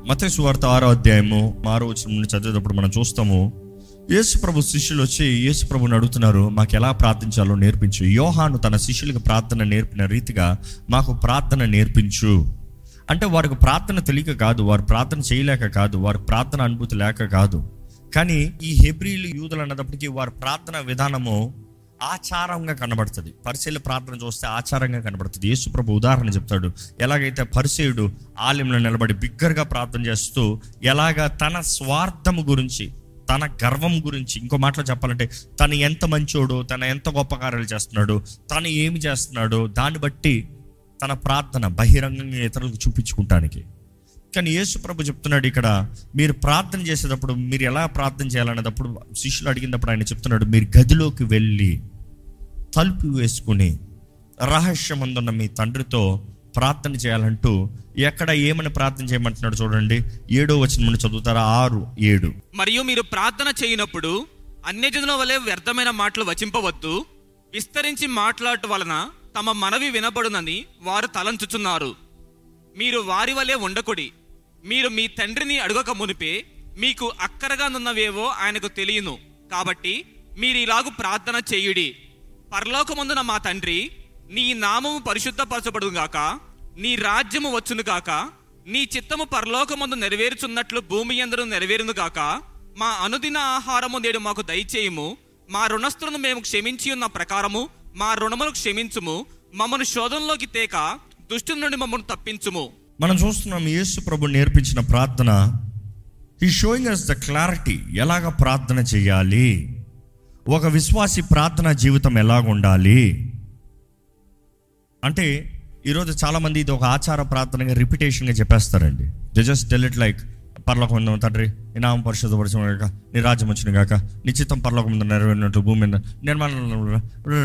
మత సువార్త ఆరో అధ్యాయము ఆరో వచ్చిన నుండి చదివేటప్పుడు మనం చూస్తాము యేసు ప్రభు శిష్యులు వచ్చి యేసు ప్రభుని అడుగుతున్నారు మాకు ఎలా ప్రార్థించాలో నేర్పించు యోహాను తన శిష్యులకు ప్రార్థన నేర్పిన రీతిగా మాకు ప్రార్థన నేర్పించు అంటే వారికి ప్రార్థన తెలియక కాదు వారు ప్రార్థన చేయలేక కాదు వారి ప్రార్థన అనుభూతి లేక కాదు కానీ ఈ హెబ్రిలు యూదులు అన్నప్పటికీ వారి ప్రార్థన విధానము ఆచారంగా కనబడుతుంది పరిశీల ప్రార్థన చూస్తే ఆచారంగా కనబడుతుంది యేసు ప్రభు ఉదాహరణ చెప్తాడు ఎలాగైతే పరిచయుడు ఆలయంలో నిలబడి బిగ్గరగా ప్రార్థన చేస్తూ ఎలాగ తన స్వార్థము గురించి తన గర్వం గురించి ఇంకో మాటలో చెప్పాలంటే తను ఎంత మంచోడు తన ఎంత గొప్ప కార్యాలు చేస్తున్నాడు తను ఏమి చేస్తున్నాడో దాన్ని బట్టి తన ప్రార్థన బహిరంగంగా ఇతరులకు చూపించుకుంటానికి కానీ యేసు ప్రభు చెప్తున్నాడు ఇక్కడ మీరు ప్రార్థన చేసేటప్పుడు మీరు ఎలా ప్రార్థన చేయాలనేటప్పుడు శిష్యులు అడిగినప్పుడు ఆయన చెప్తున్నాడు మీరు గదిలోకి వెళ్ళి తలుపు వేసుకుని రహస్యమందున్న మీ తండ్రితో ప్రార్థన చేయాలంటూ ఎక్కడ ఏమని ప్రార్థన చేయమంటున్నాడు చూడండి ఏడో వచ్చిన నుండి చదువుతారా ఆరు ఏడు మరియు మీరు ప్రార్థన చేయనప్పుడు అన్యజనుల వలె వ్యర్థమైన మాటలు వచింపవద్దు విస్తరించి మాట్లాడటం వలన తమ మనవి వినబడునని వారు తలంచుచున్నారు మీరు వారి వలె ఉండకుడి మీరు మీ తండ్రిని అడగక మునిపే మీకు అక్కరగా నున్నవేవో ఆయనకు తెలియను కాబట్టి మీరు ఇలాగు ప్రార్థన చేయుడి పరలోకమందున మా తండ్రి నీ నామము పరిశుద్ధపరచబడును గాక నీ రాజ్యము వచ్చును గాక నీ చిత్తము పరలోకమందు నెరవేరుచున్నట్లు భూమి అందరూ నెరవేరును గాక మా అనుదిన ఆహారము నేడు మాకు దయచేయము మా రుణస్థులను మేము క్షమించి ఉన్న ప్రకారము మా రుణములు క్షమించుము మమ్మను శోధనలోకి తేక దుష్టు నుండి మమ్మల్ని తప్పించుము మనం చూస్తున్నాం యేసు ప్రభు నేర్పించిన ప్రార్థన ఈ షోయింగ్ అస్ ద క్లారిటీ ఎలాగ ప్రార్థన చేయాలి ఒక విశ్వాసి ప్రార్థన జీవితం ఎలాగ ఉండాలి అంటే ఈరోజు చాలామంది ఇది ఒక ఆచార ప్రార్థనగా రిపిటేషన్గా చెప్పేస్తారండి they just tell it like పర్లోకం ఉందాం తండ్రి నీ నామం పరిశుద్ధపరచం కాక నీ రాజ్యం వచ్చిన కాక నీ చిత్తం పర్లోకం మీద నెరవేరినట్లు భూమి మీద నిర్మాణం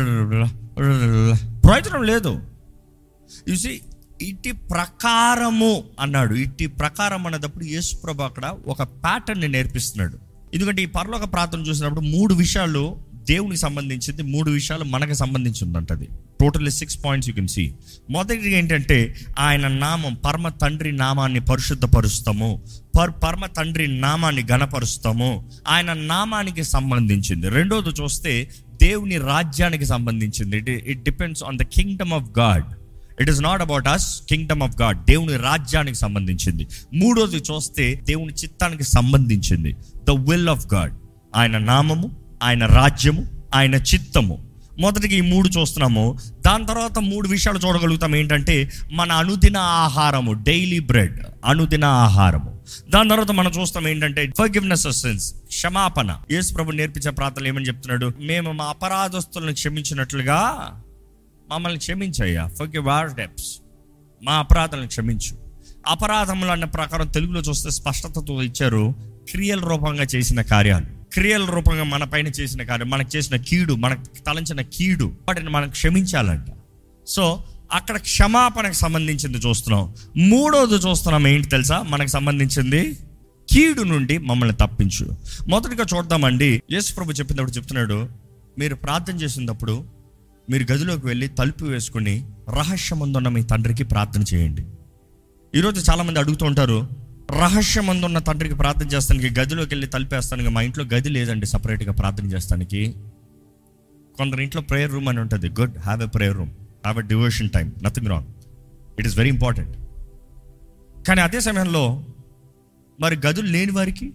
ప్రయోజనం లేదు చూసి ఇట్టి ప్రకారము అన్నాడు ఇట్టి ప్రకారం అన్నదప్పుడు యేసుప్రభు అక్కడ ఒక ప్యాటర్న్ నేర్పిస్తున్నాడు ఎందుకంటే ఈ పరలోక ప్రార్థన చూసినప్పుడు మూడు విషయాలు దేవునికి సంబంధించింది మూడు విషయాలు మనకు సంబంధించిందంటది totally six points you can see మొదటిది ఏంటంటే ఆయన నామం పరమ తండ్రి నామాన్ని పరిశుద్ధపరుస్తాము పర్ పరమ తండ్రి నామాన్ని గణపరుస్తాము ఆయన నామానికి సంబంధించింది రెండోది చూస్తే దేవుని రాజ్యానికి సంబంధించింది it it depends on the kingdom of God it is not about us kingdom of God దేవుని రాజ్యానికి సంబంధించింది మూడోది చూస్తే దేవుని చిత్తానికి సంబంధించింది ద విల్ ఆఫ్ గాడ్ ఆయన నామము ఆయన రాజ్యము ఆయన చిత్తము మొదటికి ఈ మూడు చూస్తున్నాము దాని తర్వాత మూడు విషయాలు చూడగలుగుతాం ఏంటంటే మన అనుదిన ఆహారము డైలీ బ్రెడ్ అనుదిన ఆహారము దాని తర్వాత మనం చూస్తాం ఏంటంటే ఫర్గివ్నెస్ ఆఫ్ సిన్స్ క్షమాపణ యేసు ప్రభు నేర్పించే ప్రార్థనలు ఏమని చెప్తున్నాడు మేము మా అపరాధస్తులను క్షమించినట్లుగా మమ్మల్ని క్షమించయ్యా ఫర్గివ్ ఆర్ డెప్స్ మా అపరాధాలను క్షమించు అపరాధములు అన్న ప్రకారం తెలుగులో చూస్తే స్పష్టతతో ఇచ్చారు క్రియల రూపంగా చేసిన కార్యాలు క్రియల రూపంగా మన పైన చేసిన కార్యం మనకు చేసిన కీడు మనకు తలంచిన కీడు వాటిని మనం క్షమించాలంట సో అక్కడ క్షమాపణకు సంబంధించింది చూస్తున్నాం మూడోది చూస్తున్నాం ఏంటి తెలుసా మనకు సంబంధించింది కీడు నుండి మమ్మల్ని తప్పించు మొదటిగా చూద్దామండి యేసు ప్రభు చెప్పినప్పుడు చెప్తున్నాడు మీరు ప్రార్థన చేసినప్పుడు మీరు గదిలోకి వెళ్ళి తలుపు వేసుకుని రహస్యమందున్న మీ తండ్రికి ప్రార్థన చేయండి ఈరోజు చాలామంది అడుగుతూ ఉంటారు రహస్యమందున్న తండ్రికి ప్రార్థన చేస్తానికి గదిలోకి వెళ్ళి తలుపేస్తానికి మా ఇంట్లో గది లేదండి సపరేట్గా ప్రార్థన చేస్తానికి కొందరి ఇంట్లో ప్రేయర్ రూమ్ అని ఉంటుంది good have a prayer room have a devotion time nothing wrong it is very important కానీ అదే సమయంలో మరి గదులు లేని వారికి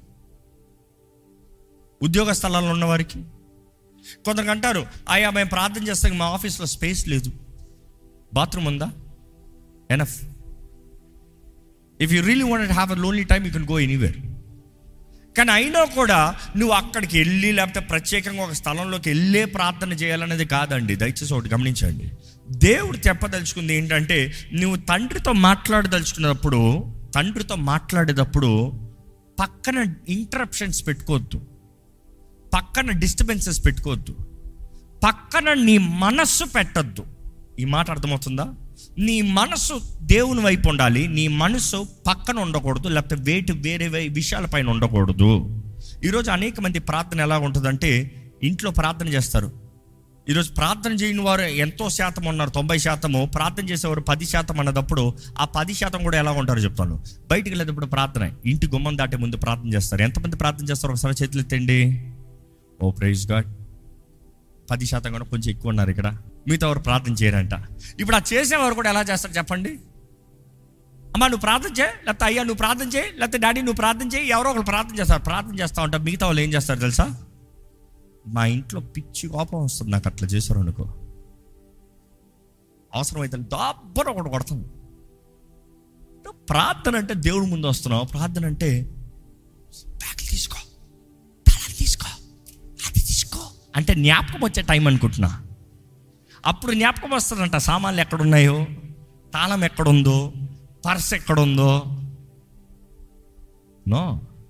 ఉద్యోగ స్థలాల్లో ఉన్న వారికి కొందరికి అంటారు అయ్యా మేము ప్రార్థన చేస్తాం మా ఆఫీస్లో స్పేస్ లేదు బాత్రూమ్ ఉందా enough if you really want have a lonely time you can go anywhere కానీ అయినా కూడా నువ్వు అక్కడికి వెళ్ళి లేకపోతే ప్రత్యేకంగా ఒక స్థలంలోకి వెళ్ళే ప్రార్థన చేయాలనేది కాదండి దయచేసి ఒకటి గమనించండి దేవుడు చెప్పదలుచుకుంది ఏంటంటే నువ్వు తండ్రితో మాట్లాడదలుచుకున్నప్పుడు తండ్రితో మాట్లాడేటప్పుడు పక్కన ఇంటరప్షన్స్ పెట్టుకోవద్దు పక్కన డిస్టర్బెన్సెస్ పెట్టుకోవద్దు పక్కన నీ మనస్సు పెట్టద్దు ఈ మాట అర్థమవుతుందా నీ మనస్సు దేవుని వైపు ఉండాలి నీ మనస్సు పక్కన ఉండకూడదు లేకపోతే వేటి వేరే వే- విషయాలపైన ఉండకూడదు ఈరోజు అనేక మంది ప్రార్థన ఎలా ఉంటుందంటే ఇంట్లో ప్రార్థన చేస్తారు ఈరోజు ప్రార్థన చేయని వారు ఎంతో శాతం ఉన్నారు తొంభై శాతము ప్రార్థన చేసేవారు పది శాతం అన్నదప్పుడు ఆ పది శాతం కూడా ఎలా ఉంటారో చెప్తాను బయటికి వెళ్ళేటప్పుడు ప్రార్థన ఇంటి గుమ్మం దాటే ముందు ప్రార్థన చేస్తారు ఎంతమంది ప్రార్థన చేస్తారు ఒకసారి చేతులు ఎత్తండి ఓ ప్రైజ్ గాడ్ పది శాతం కూడా కొంచెం ఎక్కువ ఉన్నారు ఇక్కడ మీతో ఎవరు ప్రార్థన చేయరంట ఇప్పుడు ఆ చేసేవారు కూడా ఎలా చేస్తారు చెప్పండి అమ్మా నువ్వు ప్రార్థన చేయి లేకపోతే అయ్యా నువ్వు ప్రార్థన చేయి లేకపోతే డాడీ నువ్వు ప్రార్థన చేయి ఎవరో ఒకరు ప్రార్థన చేస్తారు ప్రార్థన చేస్తా ఉంటా మిగతా వాళ్ళు ఏం చేస్తారు తెలుసా మా ఇంట్లో పిచ్చి కోపం వస్తుంది నాకు అట్లా చేశారు అనుకో అవసరమైతే దబ్బర ఒకటి కొడతాను ప్రార్థన అంటే దేవుడి ముందు వస్తున్నావు ప్రార్థన అంటే బ్యాగ్ తీసుకో తల తీసుకో అది తీసుకో అంటే జ్ఞాపకం వచ్చే టైం అనుకుంటున్నా అప్పుడు జ్ఞాపకం వస్తుందంట సామాన్లు ఎక్కడున్నాయో తాళం ఎక్కడుందో పర్స్ ఎక్కడుందో నో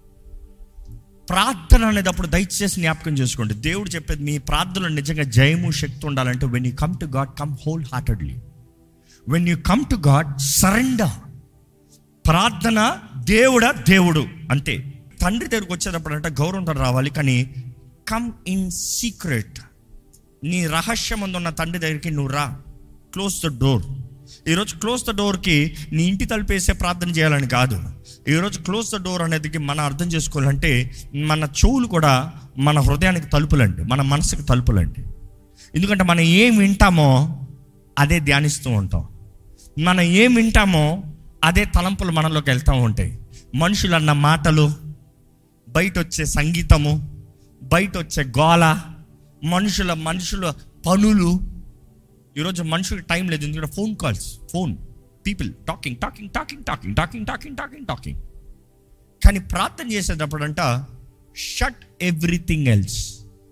ప్రార్థన అనేటప్పుడు దయచేసి జ్ఞాపకం చేసుకోండి దేవుడు చెప్పేది మీ ప్రార్థనలో నిజంగా జయము శక్తి ఉండాలంటే when you come to God come wholeheartedly when you come to God surrender ప్రార్థన దేవుడ దేవుడు అంటే తండ్రి దగ్గరకు వచ్చేటప్పుడు అంటే గౌరవంతో రావాలి కానీ కమ్ ఇన్ సీక్రెట్ నీ రహస్యం ఉన్న తండ్రి దగ్గరికి నువ్వు రా క్లోజ్ ద డోర్ ఈరోజు క్లోజ్ ద డోర్కి నీ ఇంటి తలుపేసే ప్రార్థన చేయాలని కాదు ఈరోజు క్లోజ్ ద డోర్ అనేది మనం అర్థం చేసుకోవాలంటే మన చెవులు కూడా మన హృదయానికి తలుపులండి మన మనసుకి తలుపులండి ఎందుకంటే మనం ఏం వింటామో అదే ధ్యానిస్తూ ఉంటాం మనం ఏం వింటామో అదే తలంపులు మనలోకి వెళ్తూ ఉంటాయి మనుషులు అన్న మాటలు బయట వచ్చే సంగీతము బయట వచ్చే గోల మనుషుల మనుషుల పనులు ఈరోజు మనుషులకు టైం లేదు ఎందుకంటే phone calls phone people talking talking talking talking talking talking talking talking కానీ ప్రార్థన చేసేటప్పుడు అంట షట్ ఎవ్రీథింగ్ ఎల్స్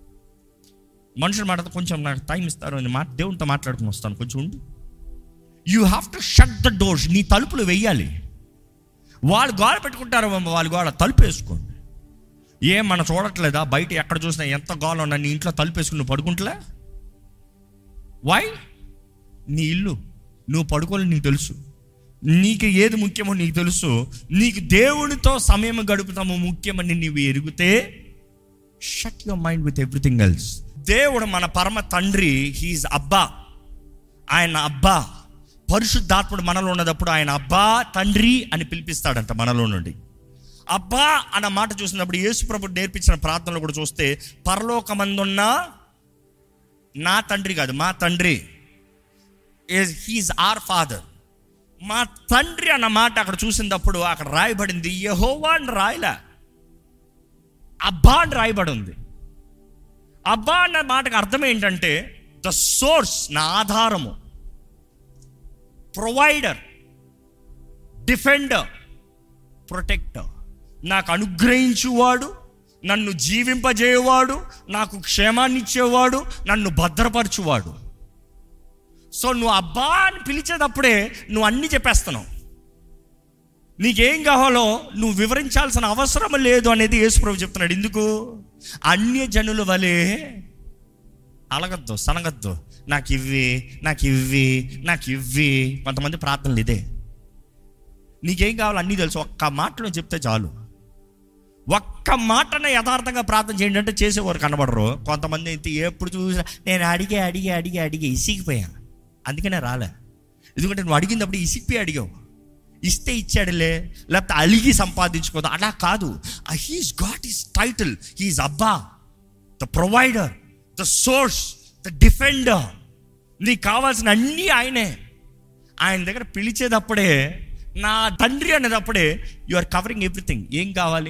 మనుషులు మాట కొంచెం నాకు టైం ఇస్తారు అని మాట దేవునితో మాట్లాడుకుని వస్తాను కొంచెం ఉండు you have to shut the doors నీ తలుపులు వెయ్యాలి వాళ్ళు గోడ పెట్టుకుంటారు వాళ్ళు గోడ తలుపు వేసుకోండి ఏం మనం చూడట్లేదా బయట ఎక్కడ చూసినా ఎంత గోల ఉన్నా నీ ఇంట్లో తలుపు వేసుకుని నువ్వు పడుకుంటలే వై నీ ఇల్లు నువ్వు పడుకోవాలి నీకు తెలుసు నీకు ఏది ముఖ్యమో నీకు తెలుసు నీకు దేవునితో సమయం గడుపుతాము ముఖ్యమని నీవు ఎరిగితే shut your mind with everything else దేవుడు మన పరమ తండ్రి హీజ్ అబ్బా ఆయన అబ్బా పరిశుద్ధాత్ముడు మనలో ఉన్నదప్పుడు ఆయన అబ్బా తండ్రి అని పిలిపిస్తాడంట మనలో నుండి అబ్బా అన్న మాట చూసినప్పుడు యేసు ప్రభు నేర్పించిన ప్రార్థనలు కూడా చూస్తే పరలోకమందున్న నా తండ్రి కాదు మా తండ్రి హీజ్ ఆర్ ఫాదర్ మా తండ్రి అన్న మాట అక్కడ చూసినప్పుడు అక్కడ రాయబడింది యహోవా అని రాయలే అబ్బా అని రాయబడి ఉంది అబ్బా అన్న మాటకు అర్థం ఏంటంటే ద సోర్స్ నా ఆధారము ప్రొవైడర్ డిఫెండర్ ప్రొటెక్టర్ నాకు అనుగ్రహించువాడు నన్ను జీవింపజేయవాడు నాకు క్షేమాన్ని ఇచ్చేవాడు నన్ను భద్రపరచువాడు సో నువ్వు అబ్బా అని పిలిచేటప్పుడే నువ్వు అన్నీ చెప్పేస్తున్నావు నీకేం కావాలో నువ్వు వివరించాల్సిన అవసరం లేదు అనేది యేసుప్రభు చెప్తున్నాడు ఎందుకు అన్య జనుల వలె అలగద్దు సనగద్దు నాకు ఇవ్వి నాకు ఇవ్వి నాకు ఇవ్వి కొంతమంది ప్రార్థనలు ఇదే నీకేం కావాలో అన్నీ తెలుసు ఒక్క మాటలో చెప్తే చాలు ఒక్క మాటనే యథార్థంగా ప్రార్థన చేయండి అంటే చేసేవారు కనబడరు కొంతమంది అయితే ఎప్పుడు చూసినా నేను అడిగే అడిగే అడిగే అడిగే ఇసిగిపోయా అందుకనే రాలే ఎందుకంటే నువ్వు అడిగినప్పుడు ఇసిగిపోయి అడిగావు ఇస్తే ఇచ్చాడులే లేకపోతే అలిగి సంపాదించుకోదు అలా కాదు he's got his title he's Abba the provider the source the defender నీకు కావాల్సిన అన్నీ ఆయనే ఆయన దగ్గర పిలిచేటప్పుడే నా తండ్రి అనేటప్పుడే యు ఆర్ కవరింగ్ ఎవ్రీథింగ్ ఏం కావాలి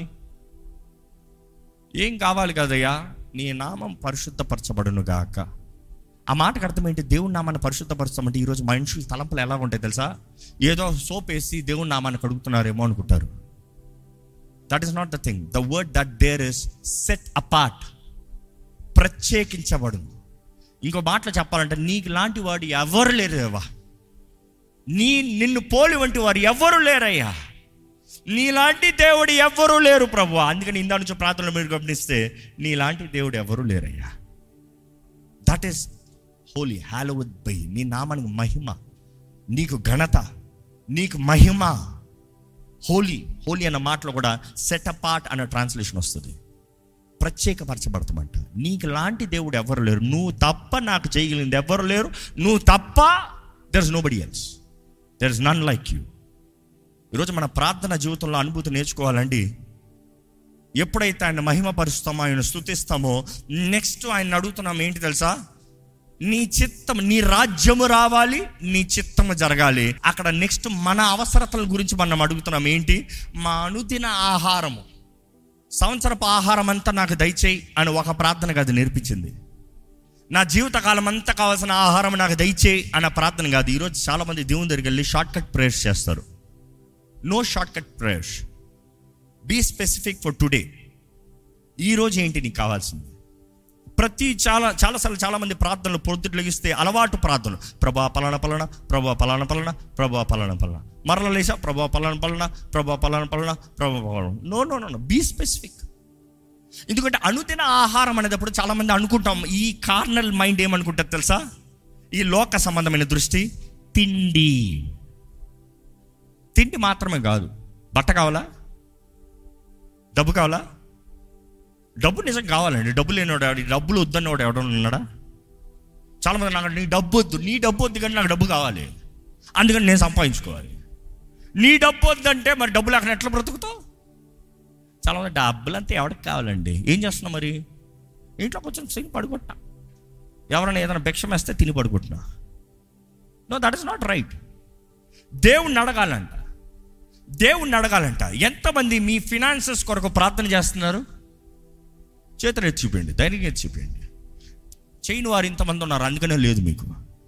ఏం కావాలి కదయ్యా నీ నామం పరిశుద్ధపరచబడును గాక ఆ మాటకు అర్థం ఏంటి దేవుని నామాన్ని పరిశుద్ధపరచమంటే ఈరోజు మనుషుల తలంపులు ఎలా ఉంటాయి తెలుసా ఏదో సోప్ వేసి దేవుని నామాన్ని కడుగుతున్నారేమో అనుకుంటారు that is not the thing the word that there is set apart ప్రత్యేకించబడు ఇంకో మాటలో చెప్పాలంటే నీకు లాంటి వాడు ఎవరు లేరువా నీ నిన్ను పోలి వంటి వారు ఎవరు లేరయ్యా నీలాంటి దేవుడు ఎవ్వరూ లేరు ప్రభు అందుకని ఇందా నుంచి ప్రార్థనలు మీరు గమనిస్తే నీలాంటి దేవుడు ఎవరూ లేరయ్యా that is holy hallowed be నీ నామానికి మహిమ నీకు ఘనత నీకు మహిమ హోలీ హోలీ అన్న మాటలో కూడా సెట్ అపార్ట్ అన్న ట్రాన్స్లేషన్ వస్తుంది ప్రత్యేకపరచబడతామంట నీకు లాంటి దేవుడు ఎవరు లేరు నువ్వు తప్ప నాకు చేయగలిగింది ఎవరు లేరు నువ్వు తప్ప there is nobody else there is none like you ఈరోజు మన ప్రార్థన జీవితంలో అనుభూతి నేర్చుకోవాలండి ఎప్పుడైతే ఆయన మహిమపరుస్తామో ఆయన స్థుతిస్తామో నెక్స్ట్ ఆయన అడుగుతున్నాం ఏంటి తెలుసా నీ చిత్తం నీ రాజ్యము రావాలి నీ చిత్తము జరగాలి అక్కడ నెక్స్ట్ మన అవసరతల గురించి మనం అడుగుతున్నాం ఏంటి మా అనుదిన ఆహారము సంవత్సరపు ఆహారం అంతా నాకు దయచేయి అని ఒక ప్రార్థనగా అది నేర్పించింది నా జీవితకాలం అంతా కావాల్సిన ఆహారం నాకు దయచేయి అన్న ప్రార్థన కాదు ఈరోజు చాలామంది దేవుని దగ్గరికి వెళ్ళి షార్ట్ కట్ ప్రేయర్స్ చేస్తారు no shortcut prayers be specific for today ఈరోజు ఏంటి నీకు కావాల్సింది ప్రతి చాలా చాలాసార్లు చాలామంది ప్రార్థనలు పొద్దుట లెగిస్తే అలవాటు ప్రార్థనలు ప్రభా పలాన పలాన ప్రభా పలాన పలాన ప్రభా పలాన పలాన మరల లేచా ప్రభా పలాన పలాన ప్రభా పలాన పలాన ప్రభా పలాన no no no be specific ఎందుకంటే అనుదిన ఆహారం అనేటప్పుడు చాలామంది అనుకుంటాం ఈ కార్నల్ మైండ్ ఏమనుకుంటుంది తెలుసా ఈ లోక సంబంధమైన దృష్టి తిండి తిండి మాత్రమే కాదు బట్ట కావాలా డబ్బు కావాలా డబ్బు నిజం కావాలండి డబ్బు లేనివాడు ఎవడు డబ్బులు వద్దన్నవాడు ఎవడన్నా ఉన్నాడా చాలా మంది నాకు నీ డబ్బు వద్దు నీ డబ్బు వద్దు కానీ నాకు డబ్బు కావాలి అందుకని నేను సంపాదించుకోవాలి నీ డబ్బు వద్దంటే మరి డబ్బు లేకుండా ఎట్లా బ్రతుకుతావు చాలా మంది డబ్బులంతా ఎవరికి కావాలండి ఏం చేస్తున్నా మరి ఇంట్లో కొంచెం తిని పడుకుంటున్నా ఎవరైనా ఏదైనా భిక్షం వేస్తే తిని పడుకుంటున్నా no that is not right దేవుణ్ణి అడగాలంట దేవుణ్ణి అడగాలంట ఎంతమంది మీ ఫినాన్సెస్ కొరకు ప్రార్థన చేస్తున్నారు చేతులు ఎత్తి చూపించండి ధైర్యంగా ఎత్తి చూపించండి చేయని వారు ఇంతమంది ఉన్నారు అందుకనే లేదు మీకు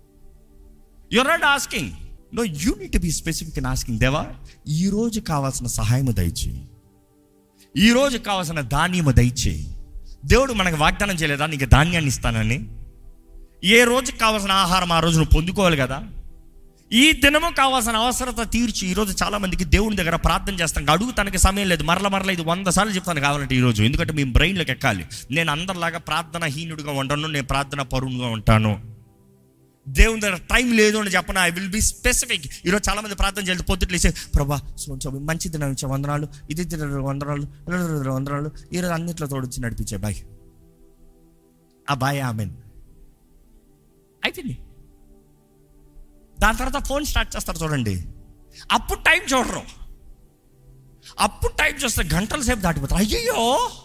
you're not asking no you need be specific in asking దేవా ఈ రోజు కావాల్సిన సహాయము దయచేయి ఈ రోజు కావాల్సిన ధాన్యము దయచేయి దేవుడు మనకు వాగ్దానం చేయలేదా నీకు ధాన్యాన్ని ఇస్తానని ఏ రోజుకి కావాల్సిన ఆహారం ఆ రోజు నువ్వు పొందుకోవాలి కదా ఈ దినము కావాల్సిన అవసరత తీర్చి ఈరోజు చాలా మందికి దేవుని దగ్గర ప్రార్థన చేస్తాం అడుగుతానికి సమయం లేదు మరల మరల ఇది వంద సార్లు చెప్తాను కావాలంటే ఈరోజు ఎందుకంటే మీ బ్రెయిన్లోకి ఎక్కాలి నేను అందరిలాగా ప్రార్థన హీనుడిగా ఉంటాను నేను ప్రార్థన పరువుగా ఉంటాను దేవుని దగ్గర టైం లేదు అని చెప్పను ఐ విల్ బి స్పెసిఫిక్ ఈరోజు చాలా మంది ప్రార్థన చేయాలి పొద్దుట్లు వేసే ప్రభా కొంచెం మంచి దినం ఇచ్చే వందనాలు ఇది తిన వందనాలు ఇలా వందనాలు ఈరోజు అన్నిట్లో తోడొచ్చి నడిపించే బాయ్ ఆ బాయ్ ఆమెన్ అయిపోయింది దాని తర్వాత ఫోన్ స్టార్ట్ చేస్తారు చూడండి అప్పుడు టైం చూడరు అప్పుడు టైం చూస్తే గంటల సేపు దాటిపోతారు అయ్యయ్యో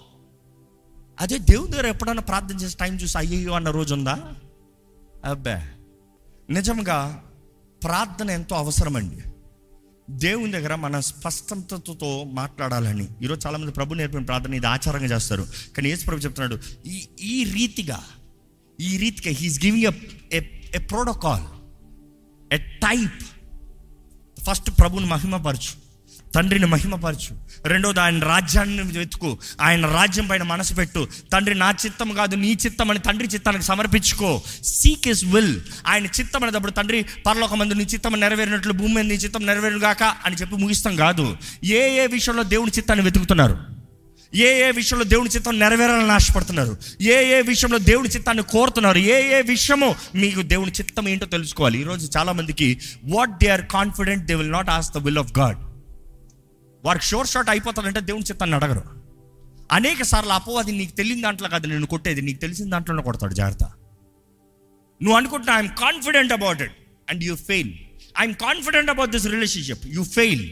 అదే దేవుని దగ్గర ఎప్పుడైనా ప్రార్థన చేసి టైం చూసి అయ్యయ్యో అన్న రోజు ఉందా అబ్బే నిజంగా ప్రార్థన ఎంతో అవసరమండి దేవుని దగ్గర మన స్పష్టతతో మాట్లాడాలని ఈరోజు చాలామంది ప్రభు నేర్పిన ప్రార్థన ఇది ఆచారంగా చేస్తారు కానీ యేసు ప్రభు చెప్తున్నాడు ఈ ఈ రీతిగా ఈ రీతిగా he's giving a protocol a type first ప్రభుని మహిమపరచు తండ్రిని మహిమపరచు రెండోది ఆయన రాజ్యాన్ని వెతుకు ఆయన రాజ్యం పైన మనసు పెట్టు తండ్రి నా చిత్తం కాదు నీ చిత్తం అని తండ్రి చిత్తానికి సమర్పించుకో సీక్ ఇస్ విల్ ఆయన చిత్తం అనేటప్పుడు తండ్రి పరలోక మంది నీ చిత్తం నెరవేరినట్లు భూమి మీద నీ చిత్తం నెరవేరుగాక అని చెప్పి ముగిస్తాం కాదు ఏ ఏ విషయంలో దేవుని చిత్తాన్ని వెతుకుతున్నారు ఏ ఏ విషయంలో దేవుని చిత్తం నెరవేరాలని ఆశపడుతున్నారు ఏ ఏ విషయంలో దేవుని చిత్తాన్ని కోరుతున్నారు ఏ ఏ విషయమో మీకు దేవుని చిత్తం ఏంటో తెలుసుకోవాలి ఈరోజు చాలా మందికి what they are confident they will not ask the will of God వారికి షోర్ షార్ట్ అయిపోతాడంటే దేవుని చిత్తాన్ని అడగరు అనేక సార్లు అపవాది నీకు తెలియని దాంట్లో కాదు నేను కొట్టేది నీకు తెలిసిన దాంట్లోనే కొడతాడు జాగ్రత్త నువ్వు అనుకుంటున్నా I'm confident about it and you fail I'm confident about this relationship you fail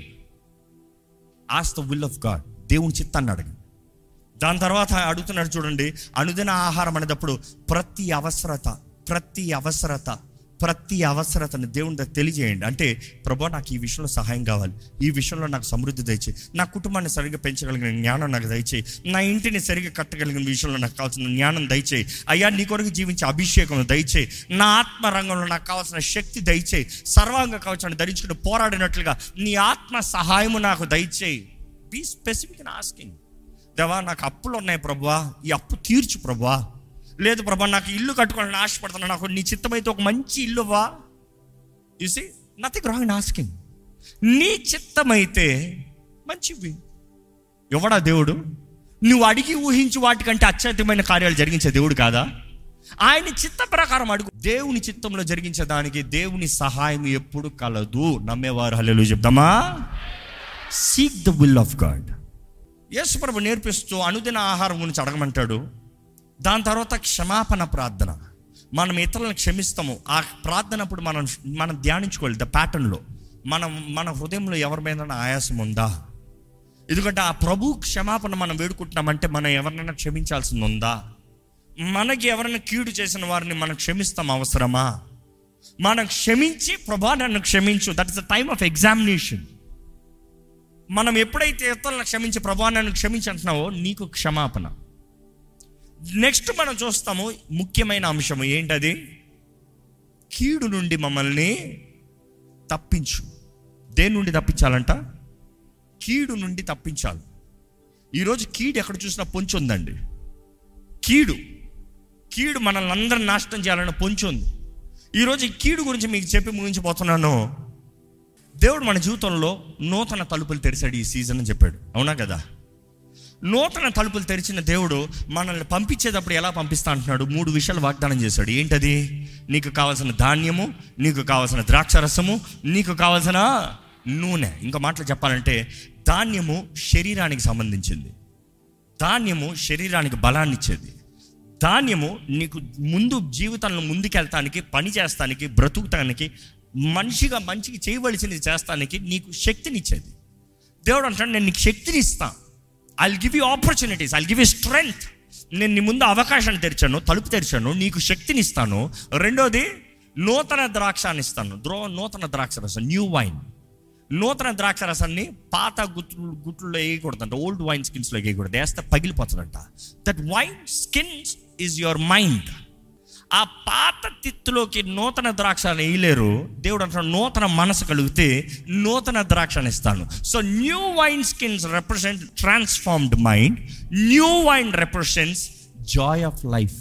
ask the will of God దేవుని చిత్తాన్ని అడగండి దాని తర్వాత అడుగుతున్నాడు చూడండి అనుదిన ఆహారం అనేటప్పుడు ప్రతి అవసరత ప్రతి అవసరత ప్రతి అవసరతను దేవుని దగ్గర తెలియజేయండి అంటే ప్రభా నాకు ఈ విషయంలో సహాయం కావాలి ఈ విషయంలో నాకు సమృద్ధి దయచేయి నా కుటుంబాన్ని సరిగ్గా పెంచగలిగిన జ్ఞానం నాకు దయచేయి నా ఇంటిని సరిగ్గా కట్టగలిగిన విషయంలో నాకు కావాల్సిన జ్ఞానం దయచేయి అయ్యా నీ కొరకు జీవించే అభిషేకం దయచేయి నా ఆత్మ రంగంలో నాకు కావాల్సిన శక్తి దయచేయి సర్వాంగ కవచాన్ని ధరించుకుని పోరాడినట్లుగా నీ ఆత్మ సహాయము నాకు దయచేయి బీ స్పెసిఫిక్ ఇన్ ఆస్కింగ్ దేవా నాకు అప్పులు ఉన్నాయి ప్రభా ఈ అప్పు తీర్చు ప్రభా లేదు ప్రభా నాకు ఇల్లు కట్టుకోవాలని ఆశపడుతున్నా నాకు నీ చిత్తమైతే ఒక మంచి ఇల్లు వా చూసి నథింగ్ రాంగ్ ఇన్ ఆస్కింగ్ నీ చిత్తమైతే మంచివి ఎవడా దేవుడు నువ్వు అడిగి ఊహించి వాటికంటే అత్యధికమైన కార్యాలు జరిగించే దేవుడు కాదా ఆయన చిత్త ప్రకారం అడుగు దేవుని చిత్తంలో జరిగించే దానికి దేవుని సహాయం ఎప్పుడు కలదు నమ్మేవారు హల్లెలూయా చెప్దామా seek the will of God యేసుప్రభు నేర్పిస్తూ అనుదిన ఆహారం గురించి అడగమంటాడు దాని తర్వాత క్షమాపణ ప్రార్థన మనం ఇతరులను క్షమిస్తాము ఆ ప్రార్థన అప్పుడు మనం మనం ధ్యానించుకోవాలి ద ప్యాటర్న్లో మనం మన హృదయంలో ఎవరి మీద ఆయాసం ఉందా ఎందుకంటే ఆ ప్రభు క్షమాపణ మనం వేడుకుంటున్నామంటే మనం ఎవరినైనా క్షమించాల్సింది ఉందా మనకి ఎవరైనా కీడు చేసిన వారిని మనం క్షమిస్తాం అవసరమా మనం క్షమించి ప్రభా నన్ను క్షమించు that is the time of examination మనం ఎప్పుడైతే ఇతరులను క్షమించి ప్రభా నన్ను క్షమించి అంటున్నావో నీకు క్షమాపణ నెక్స్ట్ మనం చూస్తాము ముఖ్యమైన అంశము ఏంటది కీడు నుండి మమ్మల్ని తప్పించు దేని నుండి తప్పించాలంట కీడు నుండి తప్పించాలి ఈరోజు కీడు ఎక్కడ చూసినా పొంచి ఉందండి కీడు కీడు మనల్ని అందరిని నాశనం చేయాలని పొంచి ఉంది ఈరోజు ఈ కీడు గురించి మీకు చెప్పి ముగించిపోతున్నాను దేవుడు మన జీవితంలో నూతన తలుపులు తెరిచాడు ఈ సీజన్ అని చెప్పాడు అవునా కదా నూతన తలుపులు తెరిచిన దేవుడు మనల్ని పంపించేటప్పుడు ఎలా పంపిస్తా అంటున్నాడు మూడు విషయాలు వాగ్దానం చేశాడు ఏంటది నీకు కావాల్సిన ధాన్యము నీకు కావాల్సిన ద్రాక్షరసము నీకు కావాల్సిన నూనె ఇంకా మాటలు చెప్పాలంటే ధాన్యము శరీరానికి సంబంధించింది ధాన్యము శరీరానికి బలాన్ని ఇచ్చేది ధాన్యము నీకు ముందు జీవితంలో ముందుకెళ్తానికి పని చేస్తానికి బ్రతుకుతానికి మనిషిగా మంచికి చేయవలసింది చేస్తానికి నీకు శక్తినిచ్చేది దేవుడు అంటాడు నేను నీకు శక్తిని ఇస్తా I give you opportunities I give you strength నేను నీ ముందు అవకాశాన్ని తెరిచాను తలుపు తెరిచాను నీకు శక్తిని ఇస్తాను రెండోది నూతన ద్రాక్షాన్ని ఇస్తాను ద్రో నూతన ద్రాక్ష రసం న్యూ వైన్ నూతన ద్రాక్ష రసాన్ని పాత గుట్లు గుట్లలో వేయకూడదంట ఓల్డ్ వైన్ స్కిన్స్లో వేయకూడదు వేస్తే పగిలిపోతుందంట that wineskins is your mind ఆ పాత తిత్తులోకి నూతన ద్రాక్ష వేయలేరు దేవుడు అంటాడు నూతన మనసు కలిగితే నూతన ద్రాక్షని ఇస్తాను so new wineskins represent transformed mind new wine represents joy of life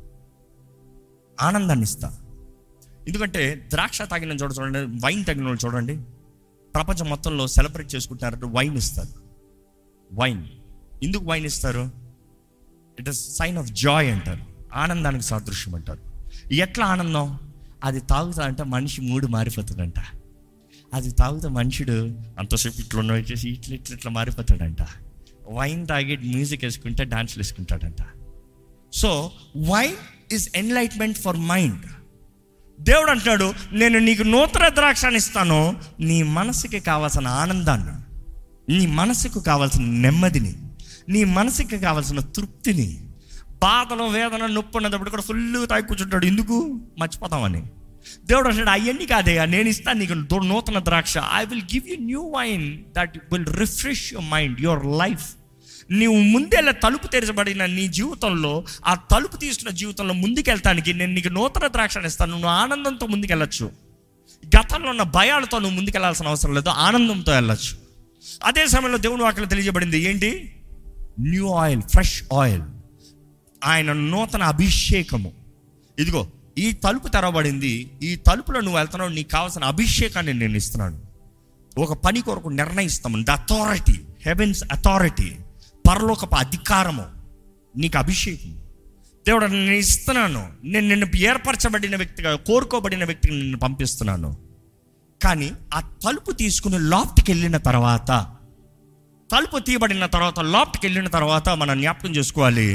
ఆనందాన్ని ఇస్తా ఎందుకంటే ద్రాక్ష తాగిన చోట చూడండి వైన్ తాగిన వాళ్ళు చూడండి ప్రపంచం మొత్తంలో సెలబ్రేట్ చేసుకుంటారంటే వైన్ ఇస్తారు వైన్ ఎందుకు వైన్ ఇస్తారు it is sign of joy అంటారు ఆనందానికి సాదృశ్యం అంటారు ఎట్లా ఆనందం అది తాగుతా అంటే మనిషి మూడు మారిపోతుందంట అది తాగుతా మనుషుడు అంతసేపు ఇట్లా ఉన్న వచ్చేసి ఇట్లా ఇట్లా ఇట్లా మారిపోతాడంట వైన్ తాగి మ్యూజిక్ వేసుకుంటే డాన్స్లు వేసుకుంటాడంట so wine is enlightenment for mind దేవుడు అంటున్నాడు నేను నీకు నూతన ద్రాక్షాన్ని ఇస్తాను నీ మనసుకి కావాల్సిన ఆనందాన్ని నీ మనసుకు కావాల్సిన నెమ్మదిని నీ మనసుకి కావాల్సిన తృప్తిని బాధలో వేదన నొప్పి ఉన్నప్పుడు కూడా ఫుల్ తాగి కూర్చుంటాడు ఎందుకు మర్చిపోతామని దేవుడు అంటాడు అవన్నీ కాదయ్యా నేను ఇస్తాను నీకు దో- నూతన ద్రాక్ష I will give you new wine that will refresh your mind your life నీవు ముందెళ్ళ తలుపు తెరచబడిన నీ జీవితంలో ఆ తలుపు తీసుకున్న జీవితంలో ముందుకెళ్తానికి నేను నీకు నూతన ద్రాక్షను ఇస్తాను నువ్వు ఆనందంతో ముందుకెళ్ళచ్చు గతంలో ఉన్న భయాలతో నువ్వు ముందుకెళ్లాల్సిన అవసరం లేదు ఆనందంతో వెళ్ళచ్చు అదే సమయంలో దేవుని వాక్యం తెలియజేయబడింది ఏంటి న్యూ ఆయిల్ ఫ్రెష్ ఆయిల్ ఆయన నూతన అభిషేకము ఇదిగో ఈ తలుపు తెరవబడింది ఈ తలుపులో నువ్వు వెళ్తున్నావు నీకు కావాల్సిన అభిషేకాన్ని నేను ఇస్తున్నాను ఒక పని కొరకు నిర్ణయిస్తాము ద అథారిటీ హెవెన్స్ అథారిటీ పరలోకపు అధికారము నీకు అభిషేకం దేవుడు నేను ఇస్తున్నాను నేను నిన్ను ఏర్పరచబడిన వ్యక్తిగా కోరుకోబడిన వ్యక్తిని నిన్ను పంపిస్తున్నాను కానీ ఆ తలుపు తీసుకుని లాఫ్ట్కి వెళ్ళిన తర్వాత తలుపు తీయబడిన తర్వాత లాఫ్ట్కి వెళ్ళిన తర్వాత మనం జ్ఞాపకం చేసుకోవాలి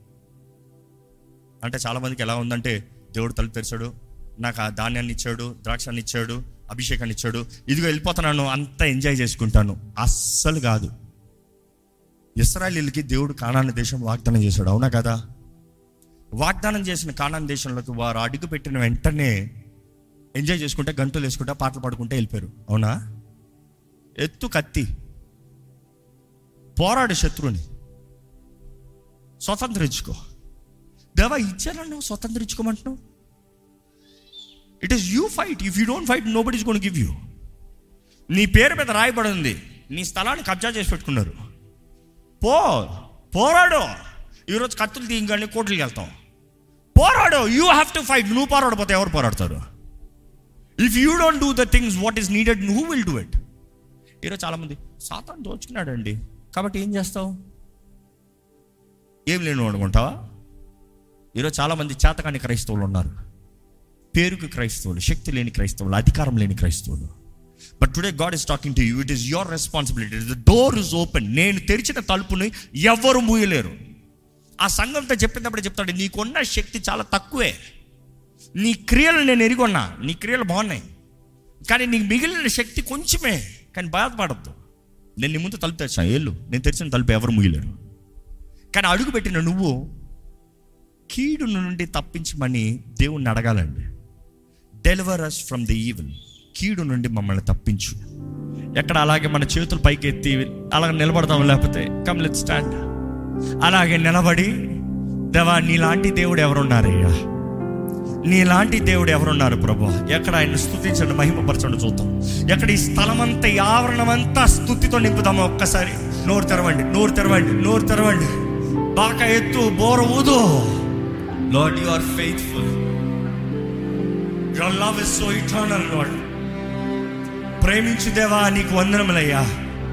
అంటే చాలామందికి ఎలా ఉందంటే దేవుడు తలుపు తెరిచాడు నాకు ఆ ధాన్యాన్ని ఇచ్చాడు ద్రాక్షాన్ని ఇచ్చాడు అభిషేకాన్ని ఇచ్చాడు ఇదిగో వెళ్ళిపోతున్నాను అంతా ఎంజాయ్ చేసుకుంటాను అస్సలు కాదు ఇస్రాయలీలకి దేవుడు కానాని దేశం వాగ్దానం చేశాడు అవునా కదా వాగ్దానం చేసిన కానాని దేశంలోకి వారు అడుగు పెట్టిన వెంటనే ఎంజాయ్ చేసుకుంటే గంటలు వేసుకుంటా పాటలు పాడుకుంటే వెళ్ళిపోయారు అవునా ఎత్తు కత్తి పోరాడు శత్రువుని స్వతంత్రించుకో దేవా ఇచ్చానన్నా స్వతంత్రించుకోమంటున్నావు it is you fight if you don't fight no but is gone give you నీ పేరు మీద రాయబడి ఉంది నీ స్థలాన్ని కబ్జా చేసి పెట్టుకున్నారు పో పోరాడు ఈరోజు కత్తులు తీయగానే కోర్టులకు వెళ్తాం పోరాడు యూ హ్యావ్ టు ఫైట్ నువ్వు పోరాడపోతే ఎవరు పోరాడతారు if you don't do the things what is needed who will do it ఈరోజు చాలామంది సాతాన్ దోచుకున్నాడండి కాబట్టి ఏం చేస్తావు ఏం లేను అనుకుంటావా ఈరోజు చాలామంది చేతకాని క్రైస్తవులు ఉన్నారు పేరుకు క్రైస్తవులు శక్తి లేని క్రైస్తవులు అధికారం లేని క్రైస్తవులు but today God is talking to you it is your responsibility the door is open నేను తెరిచిన తలుపుని ఎవ్వరు మూయలేరు ఆ సంఘంతో చెప్పినప్పుడు చెప్తాడు నీకున్న శక్తి చాలా తక్కువే నీ క్రియలు నేను ఎరిగొన్నా నీ క్రియలు బాగున్నాయి కానీ నీకు మిగిలిన శక్తి కొంచెమే కానీ బాధపడద్దు నేను నీ ముందు తలుపు తెచ్చాను ఏళ్ళు నేను తెరిచిన తలుపు ఎవరు ముగిలేరు కానీ అడుగు పెట్టిన నువ్వు కీడు నుండి తప్పించమని దేవుణ్ణి అడగాలండి deliver us from the evil కీడు నుండి మమ్మల్ని తప్పించు ఎక్కడ అలాగే మన చేతులు పైకి ఎత్తి అలాగే నిలబడతాం లేకపోతే కమ్ లెట్ స్టాండ్ అలాగే నిలబడి దేవా నీలాంటి దేవుడు ఎవరున్నారయ్యా నీలాంటి దేవుడు ఎవరున్నారు ప్రభు ఎక్కడ ఆయన స్థుతించండి మహిమపరచండి చూద్దాం ఎక్కడ ఈ స్థలమంతా ఈ ఆవరణమంతా స్థుతితో నింపుదామా ఒక్కసారి నోరు తెరవండి నోరు తెరవండి నోరు తెరవండి బాగా ఎత్తు బోర ఊదు Lord you are faithful your love is so eternal Lord ప్రేమించు దేవా నీకు వందనములయ్యా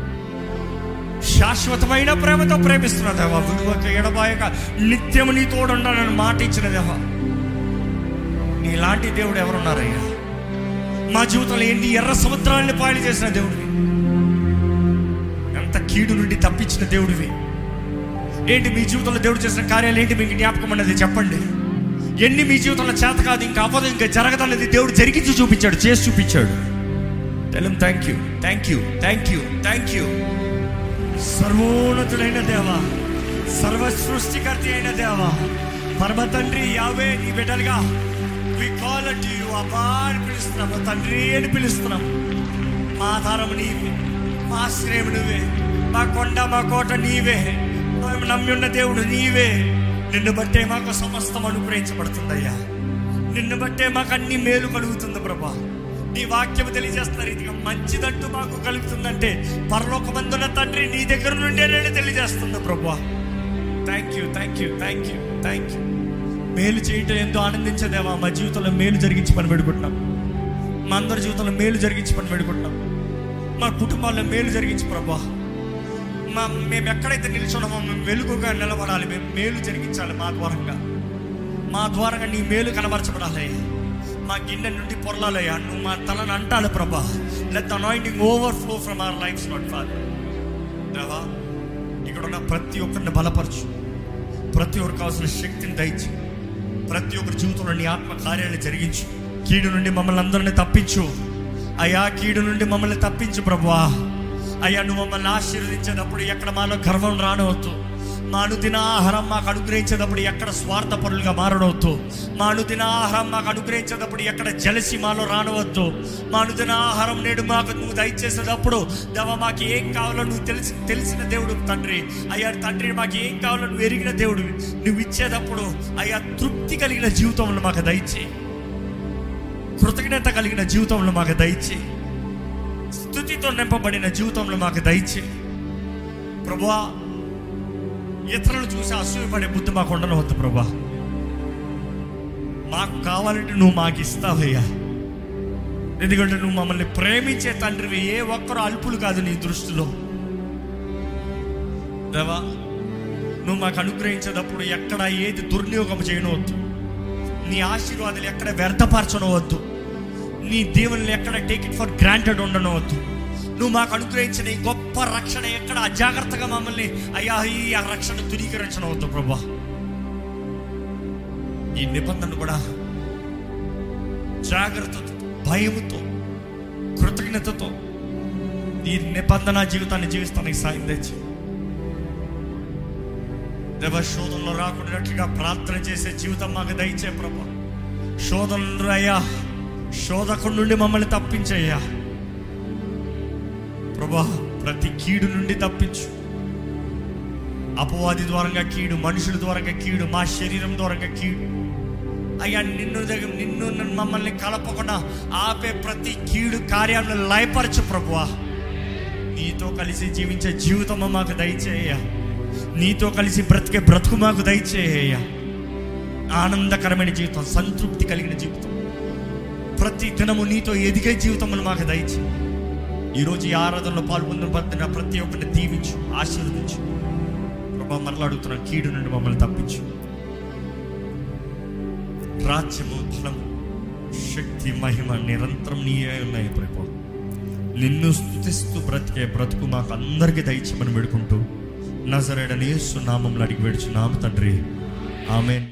శాశ్వతమైన ప్రేమతో ప్రేమిస్తున్న దేవా విడువక ఎడబాయక నిత్యము నీ తోడుండాలని మాట ఇచ్చిన దేవా నీలాంటి దేవుడు ఎవరున్నారయ్యా మా జీవితంలో ఎన్ని ఎర్ర సముద్రాన్ని పాయలు చేసిన దేవుడివి ఎంత కీడు నుండి తప్పించిన దేవుడివి ఏంటి మీ జీవితంలో దేవుడు చేసిన కార్యాలు ఏంటి మీకు జ్ఞాపకం అన్నది చెప్పండి ఎన్ని మీ జీవితంలో చేత కాదు ఇంకా అవ్వదు ఇంకా జరగదన్నది దేవుడు జరిగించి చూపించాడు చేసి చూపించాడు తెలం thank you thank you thank you thank you సర్వోన్నతుడైన దేవా సర్వ సృష్టికర్త అయిన దేవా పరమ తండ్రి యావే నీ బిడ్డలుగా వి కాల్ టు యు అబ్బా అని పిలుస్తున్నాము తండ్రి అని పిలుస్తున్నాం మా ఆధారం నీవే మా ఆశ్రయం నువ్వే మా కొండ మా కోట నీవే మేము నమ్మి ఉన్న దేవుడు నీవే నిన్ను బట్టే మాకు సమస్తం అనుగ్రహించబడుతుందయ్యా నిన్ను బట్టే మాకు అన్ని మేలు కలుగుతుంది ప్రభా నీ వాక్యం తెలియజేస్తున్న రీతిగా మంచిదంటూ మాకు కలుగుతుందంటే పరలోకమందున్న తండ్రి నీ దగ్గర నుండే నేను తెలియజేస్తుంది ప్రభా thank you thank you thank you thank you మేలు చేయటం ఎంతో ఆనందించదేవా మా జీవితంలో మేలు జరిగించి పని పెడుకుంటున్నాం మా అందరి జీవితంలో మేలు జరిగించి పని పెడుకుంటున్నాం మా కుటుంబాల్లో మేలు జరిగించి ప్రభా మా మేము ఎక్కడైతే నిల్చున్నామో మేము వెలుగుగా నిలబడాలి మేము మేలు జరిగించాలి మా ద్వారంగా మా ద్వారంగా నీ మేలు కనబరచబడాలి మా గిన్నె నుండి పొరలాలయ్యా నువ్వు మా తలను అంటాడు ప్రభా let anointing overflow from our life not father దేవా ఇక్కడ ఉన్న ప్రతి ఒక్కరిని బలపరచు ప్రతి ఒక్కరికి కావాల్సిన శక్తిని దయచి ప్రతి ఒక్కరి జీవితంలో నీ ఆత్మ కార్యాన్ని జరిగించు కీడు నుండి మమ్మల్ని అందరిని తప్పించు అయ్యా కీడు నుండి మమ్మల్ని తప్పించు ప్రభువా అయ్యా నువ్వు మమ్మల్ని ఆశీర్వదించేటప్పుడు ఎక్కడ మాలో గర్వం రానవద్దు మా అనుదిన ఆహారం మాకు అనుగ్రహించేటప్పుడు ఎక్కడ స్వార్థపరులుగా మారడవద్దు మా అనుదిన ఆహారం మాకు అనుగ్రహించేటప్పుడు ఎక్కడ జలసి మాలో రానవద్దు మా అనుదిన ఆహారం నేడు మాకు నువ్వు దయచేసేటప్పుడు దేవ మాకు ఏం కావాలో నువ్వు తెలిసి తెలిసిన దేవుడు తండ్రి అయ్యా తండ్రి మాకు ఏం కావాలో నువ్వు ఎరిగిన దేవుడు నువ్వు ఇచ్చేటప్పుడు అయ్యా తృప్తి కలిగిన జీవితంలో మాకు దయచేయి కృతజ్ఞత కలిగిన జీవితంలో మాకు దయచేయి స్థుతితో నింపబడిన జీవితంలో మాకు దయచేయి ప్రభువా ఇతరులు చూసి అసూయపడే బుద్ధి మాకు ఉండనవద్దు ప్రభా మాకు కావాలంటే నువ్వు మాకు ఇస్తావయ్యా ఎందుకంటే నువ్వు మమ్మల్ని ప్రేమించే తండ్రివి ఏ ఒక్కరు అల్పులు కాదు నీ దృష్టిలో దేవా నువ్వు మాకు అనుగ్రహించేటప్పుడు ఎక్కడ ఏది దుర్వినియోగం చేయనవద్దు నీ ఆశీర్వాదాలు ఎక్కడ వ్యర్థపరచనవద్దు నీ దేవుని ఎక్కడ టేక్ ఇట్ ఫర్ గ్రాంటెడ్ ఉండనవద్దు నువ్వు మాకు అనుగ్రహించిన ఈ గొప్ప రక్షణ ఎక్కడ అజాగ్రత్తగా మమ్మల్ని అయ్యా ఈ ఆ రక్షణ తునీకరించనవద్దు ప్రభా ఈ నిబంధన కూడా జాగ్రత్తతో భయముతో కృతజ్ఞతతో ఈ నిబంధన జీవితాన్ని జీవిస్తానికి సాయం తెచ్చి దేవ శోధనలో రాకుండాట్లుగా ప్రార్థన చేసే జీవితం మాకు దయచే ప్రభా శోధనలు అయ్యా శోధకుడి నుండి మమ్మల్ని తప్పించయ్యా ప్రభా ప్రతి కీడు నుండి తప్పించు అపవాది ద్వారంగా కీడు మనుషుల ద్వారంగా కీడు మా శరీరం ద్వారంగా కీడు అయ్యా నిన్ను దగ్గర నిన్ను నన్ను మమ్మల్ని కలపకుండా ఆపే ప్రతి కీడు కార్యాలను లయపరచు ప్రభువా నీతో కలిసి జీవించే జీవితం మాకు దయచేయ నీతో కలిసి బ్రతికే బ్రతుకు మాకు దయచేయ ఆనందకరమైన జీవితం సంతృప్తి కలిగిన జీవితం ప్రతి దినము నీతో ఎదిగే జీవితం మాకు దయచే ఈరోజు ఈ ఆరాధనలో పాల్గొన్న ప్రతి ఒక్కరిని దీవించు ఆశీర్వదించు ప్రభా మరలా అడుగుతున్న కీడు నుండి మమ్మల్ని తప్పించు రాజ్యము బలము శక్తి మహిమ నిరంతరం నీయే ఉన్నాయి ప్రభు నిన్ను స్థుతిస్తూ బ్రతికే బ్రతుకు మాకు అందరికీ దయచేయమని వేడుకుంటూ నజరేడని యేసు నామంలో అడిగి వేడుచున్నాము తండ్రి ఆమెన్